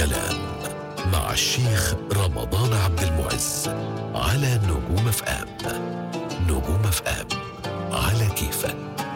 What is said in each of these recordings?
الكلام مع الشيخ رمضان عبد المعز على نجوم اف ام نجوم اف ام على كيفك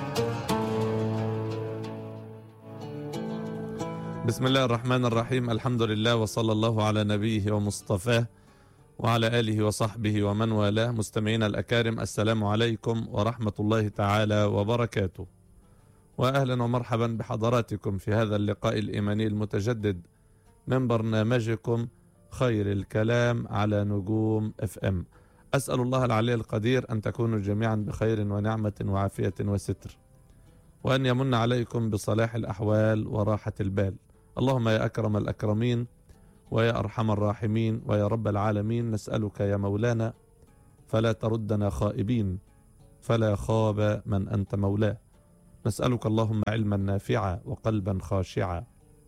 بسم الله الرحمن الرحيم الحمد لله وصلى الله على نبيه ومصطفاه وعلى آله وصحبه ومن والاه مستمعينا الأكارم السلام عليكم ورحمة الله تعالى وبركاته وأهلا ومرحبا بحضراتكم في هذا اللقاء الإيماني المتجدد من برنامجكم خير الكلام على نجوم اف ام أسأل الله العلي القدير أن تكونوا جميعا بخير ونعمة وعافية وستر وأن يمن عليكم بصلاح الأحوال وراحة البال اللهم يا أكرم الأكرمين ويا أرحم الراحمين ويا رب العالمين نسألك يا مولانا فلا تردنا خائبين فلا خاب من أنت مولاه نسألك اللهم علما نافعا وقلبا خاشعا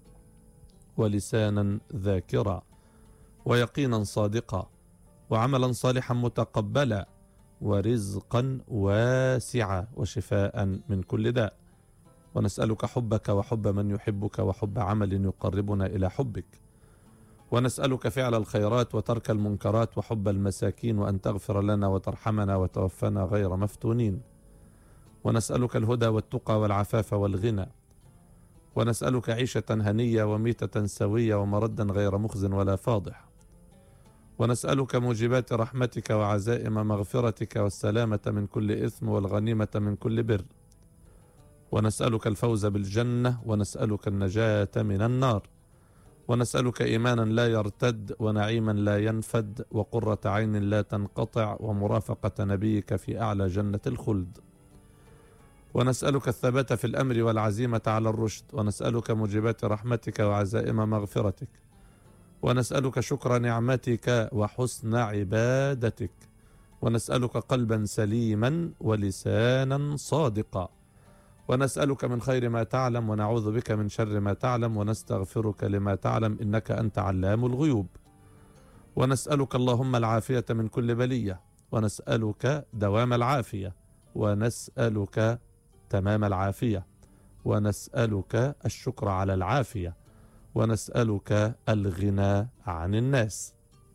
ولسانا ذاكرا ويقينا صادقا وعملا صالحا متقبلا ورزقا واسعا وشفاء من كل داء ونسألك حبك وحب من يحبك وحب عمل يقربنا إلى حبك ونسألك فعل الخيرات وترك المنكرات وحب المساكين وأن تغفر لنا وترحمنا وتوفنا غير مفتونين ونسألك الهدى والتقى والعفاف والغنى ونسألك عيشة هنية وميتة سوية ومردا غير مخز ولا فاضح ونسألك موجبات رحمتك وعزائم مغفرتك والسلامة من كل إثم والغنيمة من كل بر ونسألك الفوز بالجنة ونسألك النجاة من النار ونسألك إيمانا لا يرتد ونعيما لا ينفد وقرة عين لا تنقطع ومرافقة نبيك في أعلى جنة الخلد ونسألك الثبات في الأمر والعزيمة على الرشد ونسألك موجبات رحمتك وعزائم مغفرتك ونسألك شكر نعمتك وحسن عبادتك ونسألك قلبا سليما ولسانا صادقا ونسألك من خير ما تعلم ونعوذ بك من شر ما تعلم ونستغفرك لما تعلم إنك أنت علام الغيوب ونسألك اللهم العافية من كل بلية ونسألك دوام العافية ونسألك تمام العافية ونسألك الشكر على العافية ونسألك الغنى عن الناس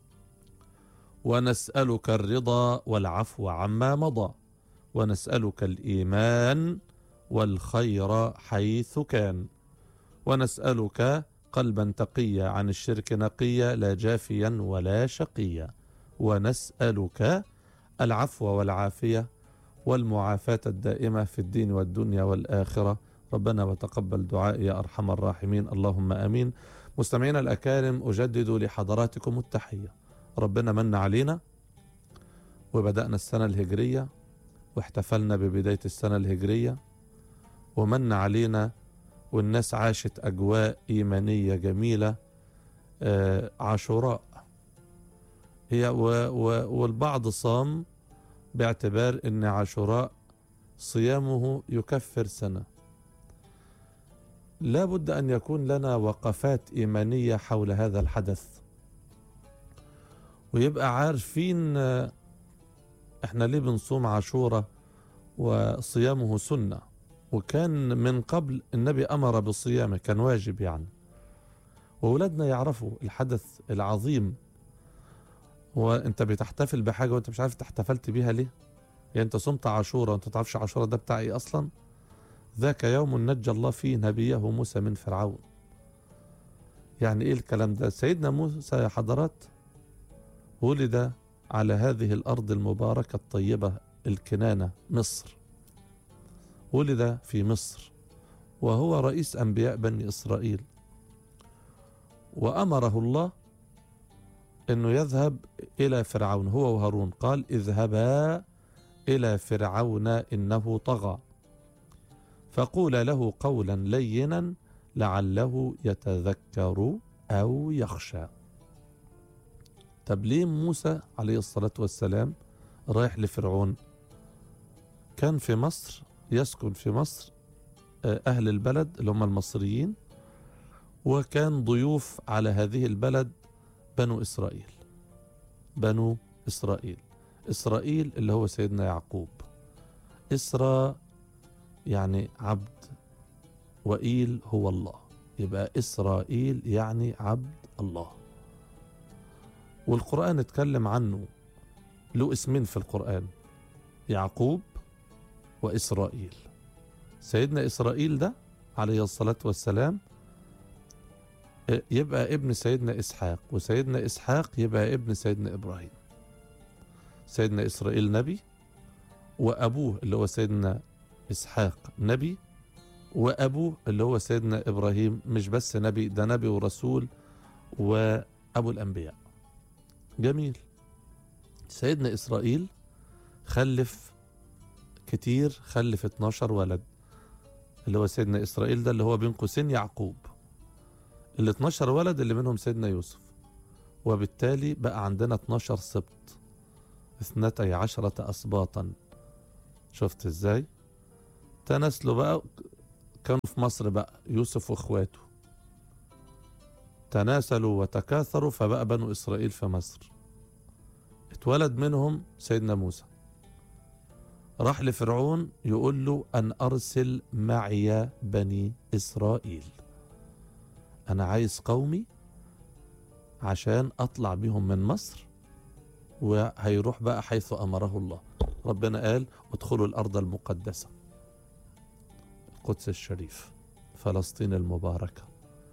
ونسألك الرضا والعفو عما مضى ونسألك الإيمان والخير حيث كان ونسألك قلبا تقيا عن الشرك نقيا لا جافيا ولا شقيا ونسألك العفو والعافية والمعافاة الدائمة في الدين والدنيا والآخرة ربنا وتقبل دعائي يا أرحم الراحمين اللهم أمين مستمعينا الأكارم أجدد لحضراتكم التحية ربنا من علينا وبدأنا السنة الهجرية واحتفلنا ببداية السنة الهجرية ومن علينا والناس عاشت أجواء إيمانية جميلة آه عاشوراء هي و و والبعض صام باعتبار أن عاشوراء صيامه يكفر سنة لا بد أن يكون لنا وقفات إيمانية حول هذا الحدث ويبقى عارفين احنا ليه بنصوم عاشوراء وصيامه سنه وكان من قبل النبي أمر بالصيام كان واجب يعني وأولادنا يعرفوا الحدث العظيم وانت بتحتفل بحاجة وانت مش عارف احتفلت بيها ليه يعني انت صمت عاشورة وانت تعرفش عاشورة ده بتاع ايه اصلا ذاك يوم نجى الله فيه نبيه موسى من فرعون يعني ايه الكلام ده سيدنا موسى يا حضرات ولد على هذه الارض المباركة الطيبة الكنانة مصر ولد في مصر وهو رئيس انبياء بني اسرائيل وامره الله انه يذهب الى فرعون هو وهارون قال اذهبا الى فرعون انه طغى فقولا له قولا لينا لعله يتذكر او يخشى طب ليه موسى عليه الصلاه والسلام رايح لفرعون كان في مصر يسكن في مصر أهل البلد اللي هم المصريين وكان ضيوف على هذه البلد بنو إسرائيل بنو إسرائيل إسرائيل اللي هو سيدنا يعقوب إسرى يعني عبد وإيل هو الله يبقى إسرائيل يعني عبد الله والقرآن اتكلم عنه له اسمين في القرآن يعقوب وإسرائيل سيدنا إسرائيل ده عليه الصلاة والسلام اه، يبقى ابن سيدنا إسحاق وسيدنا إسحاق يبقى ابن سيدنا إبراهيم سيدنا إسرائيل نبي وأبوه اللي هو سيدنا إسحاق نبي وأبوه اللي هو سيدنا إبراهيم مش بس نبي ده نبي ورسول وأبو الأنبياء جميل سيدنا إسرائيل خلف كتير خلف 12 ولد اللي هو سيدنا إسرائيل ده اللي هو بين قوسين يعقوب ال 12 ولد اللي منهم سيدنا يوسف وبالتالي بقى عندنا 12 سبط اثنتي عشرة أسباطا شفت ازاي تناسلوا بقى كانوا في مصر بقى يوسف واخواته تناسلوا وتكاثروا فبقى بنو إسرائيل في مصر اتولد منهم سيدنا موسى راح لفرعون يقول له أن أرسل معي بني إسرائيل أنا عايز قومي عشان أطلع بهم من مصر وهيروح بقى حيث أمره الله ربنا قال ادخلوا الأرض المقدسة القدس الشريف فلسطين المباركة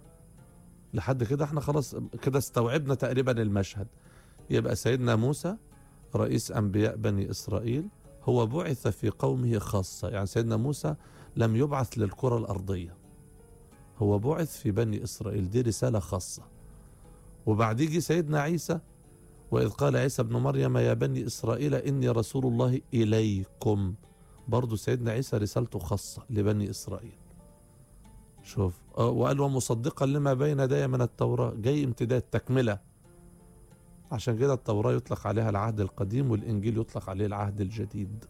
لحد كده احنا خلاص كده استوعبنا تقريبا المشهد يبقى سيدنا موسى رئيس أنبياء بني إسرائيل هو بعث في قومه خاصة يعني سيدنا موسى لم يبعث للكرة الأرضية هو بعث في بني إسرائيل دي رسالة خاصة وبعد يجي سيدنا عيسى وإذ قال عيسى ابن مريم يا بني إسرائيل إني رسول الله إليكم برضو سيدنا عيسى رسالته خاصة لبني إسرائيل شوف آه، وقال ومصدقا لما بين يدي من التوراة جاي امتداد تكملة عشان كده التوراة يطلق عليها العهد القديم والإنجيل يطلق عليه العهد الجديد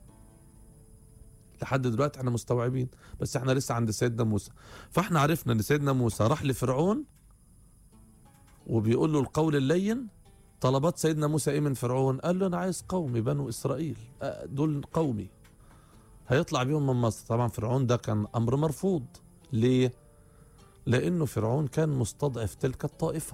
لحد دلوقتي احنا مستوعبين بس احنا لسه عند سيدنا موسى فاحنا عرفنا ان سيدنا موسى راح لفرعون وبيقول له القول اللين طلبات سيدنا موسى ايه من فرعون قال له انا عايز قومي بنو اسرائيل آه، دول قومي هيطلع بيهم من مصر طبعا فرعون ده كان امر مرفوض ليه لانه فرعون كان مستضعف تلك الطائفه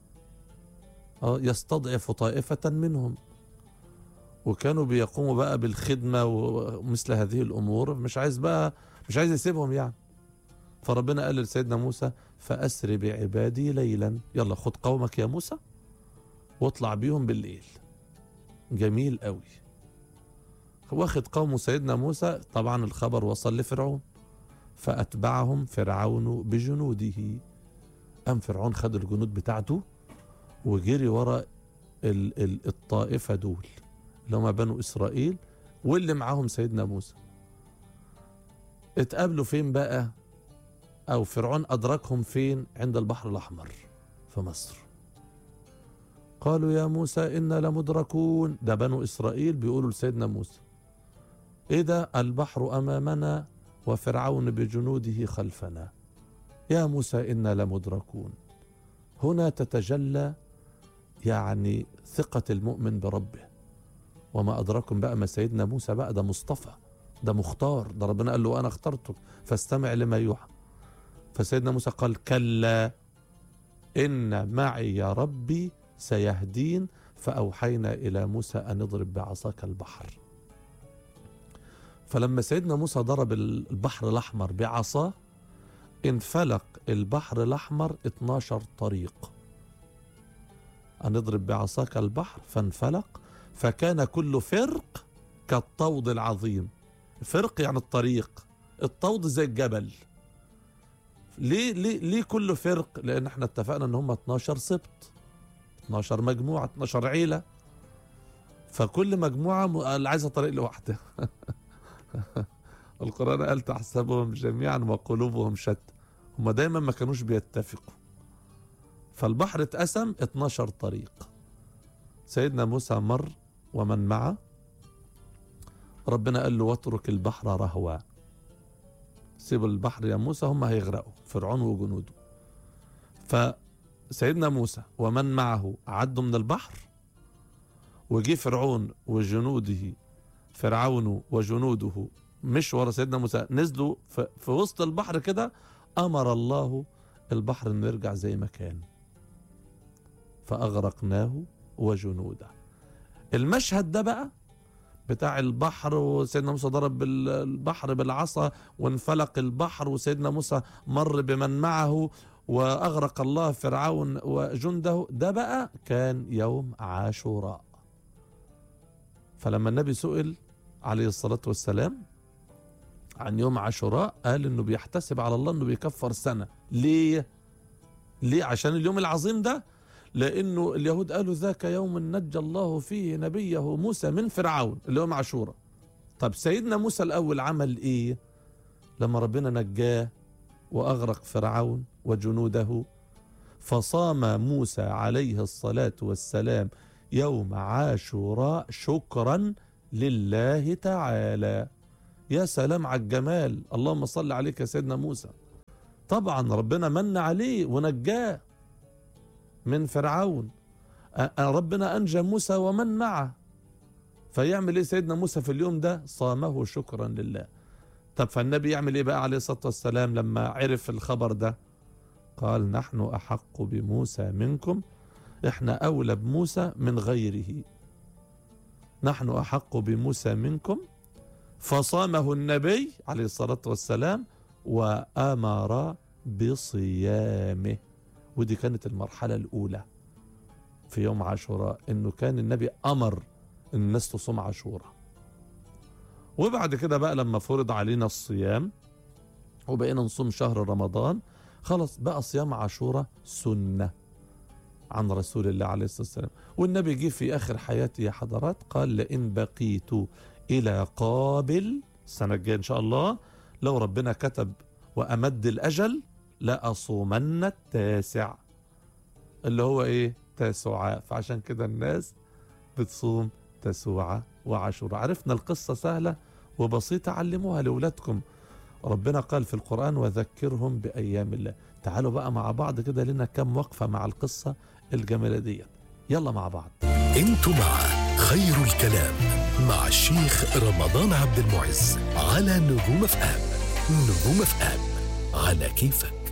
اه يستضعف طائفه منهم وكانوا بيقوموا بقى بالخدمه ومثل هذه الامور مش عايز بقى مش عايز يسيبهم يعني فربنا قال لسيدنا موسى فاسر بعبادي ليلا يلا خد قومك يا موسى واطلع بيهم بالليل جميل قوي واخد قوم سيدنا موسى طبعا الخبر وصل لفرعون فأتبعهم فرعون بجنوده أم فرعون خد الجنود بتاعته وجري ورا ال- ال- الطائفة دول اللي هم بنو إسرائيل واللي معاهم سيدنا موسى اتقابلوا فين بقى أو فرعون أدركهم فين عند البحر الأحمر في مصر قالوا يا موسى إنا لمدركون ده بنو إسرائيل بيقولوا لسيدنا موسى إيه ده البحر أمامنا وفرعون بجنوده خلفنا يا موسى إنا لمدركون هنا تتجلى يعني ثقة المؤمن بربه وما أدراكم بقى ما سيدنا موسى بقى ده مصطفى ده مختار ده ربنا قال له أنا اخترتك فاستمع لما يوحى فسيدنا موسى قال كلا إن معي يا ربي سيهدين فأوحينا إلى موسى أن اضرب بعصاك البحر فلما سيدنا موسى ضرب البحر الأحمر بعصاه انفلق البحر الأحمر 12 طريق أن اضرب بعصاك البحر فانفلق فكان كل فرق كالطود العظيم فرق يعني الطريق الطود زي الجبل ليه ليه ليه كله فرق لان احنا اتفقنا ان هم 12 سبط 12 مجموعه 12 عيله فكل مجموعه م- اللي عايزه طريق لوحدها القران قال تحسبهم جميعا وقلوبهم شتى هم دايما ما كانوش بيتفقوا فالبحر اتقسم 12 طريق سيدنا موسى مر ومن معه ربنا قال له واترك البحر رهوا سيب البحر يا موسى هم هيغرقوا فرعون وجنوده فسيدنا موسى ومن معه عدوا من البحر وجي فرعون وجنوده فرعون وجنوده مش ورا سيدنا موسى نزلوا في, في وسط البحر كده امر الله البحر انه يرجع زي ما كان فأغرقناه وجنوده المشهد ده بقى بتاع البحر وسيدنا موسى ضرب بال- البحر بالعصا وانفلق البحر وسيدنا موسى مر بمن معه وأغرق الله فرعون وجنده ده بقى كان يوم عاشوراء فلما النبي سئل عليه الصلاة والسلام عن يوم عاشوراء قال انه بيحتسب على الله انه بيكفر سنة ليه ليه عشان اليوم العظيم ده لانه اليهود قالوا ذاك يوم نجى الله فيه نبيه موسى من فرعون اللي هو عاشوراء طب سيدنا موسى الاول عمل ايه لما ربنا نجاه واغرق فرعون وجنوده فصام موسى عليه الصلاه والسلام يوم عاشوراء شكرا لله تعالى يا سلام على الجمال اللهم صل عليك يا سيدنا موسى طبعا ربنا من عليه ونجاه من فرعون أ- ربنا أنجى موسى ومن معه فيعمل إيه سيدنا موسى في اليوم ده صامه شكرا لله طب فالنبي يعمل إيه بقى عليه الصلاة والسلام لما عرف الخبر ده قال نحن أحق بموسى منكم إحنا أولى بموسى من غيره نحن أحق بموسى منكم فصامه النبي عليه الصلاة والسلام وأمر بصيامه ودي كانت المرحلة الأولى في يوم عاشوراء إنه كان النبي أمر إن الناس تصوم عاشوراء وبعد كده بقى لما فرض علينا الصيام وبقينا نصوم شهر رمضان خلاص بقى صيام عاشوراء سنة عن رسول الله عليه الصلاة والسلام والنبي جه في آخر حياته يا حضرات قال لئن بقيت إلى قابل السنة الجاية إن شاء الله لو ربنا كتب وأمد الأجل لأصومن التاسع اللي هو إيه تاسعاء فعشان كده الناس بتصوم تسوعة وعاشوراء عرفنا القصة سهلة وبسيطة علموها لأولادكم ربنا قال في القرآن وذكرهم بأيام الله تعالوا بقى مع بعض كده لنا كم وقفة مع القصة الجميلة دي يلا مع بعض انتوا مع خير الكلام مع الشيخ رمضان عبد المعز على نجوم اف ام نجوم اف ام على كيفك